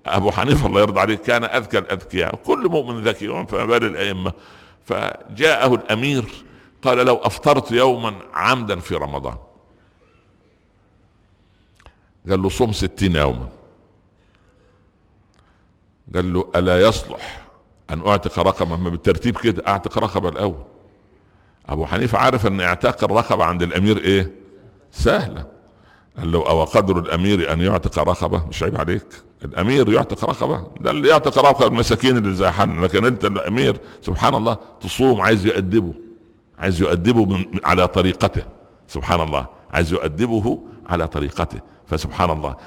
ابو حنيفه الله يرضى عليه كان اذكى الاذكياء كل مؤمن ذكي فما بال الائمه فجاءه الامير قال لو افطرت يوما عمدا في رمضان قال له صم ستين يوما قال له الا يصلح ان اعتق رقبه ما بالترتيب كده اعتق رقبه الاول ابو حنيفه عارف ان اعتاق الرقبه عند الامير ايه سهله قال له او قدر الامير ان يعتق رقبه مش عيب عليك الامير يعتق رقبه ده اللي يعتق رقبه المساكين اللي زي حن لكن انت الامير سبحان الله تصوم عايز يؤدبه عايز يؤدبه من على طريقته سبحان الله عايز يؤدبه على طريقته فسبحان الله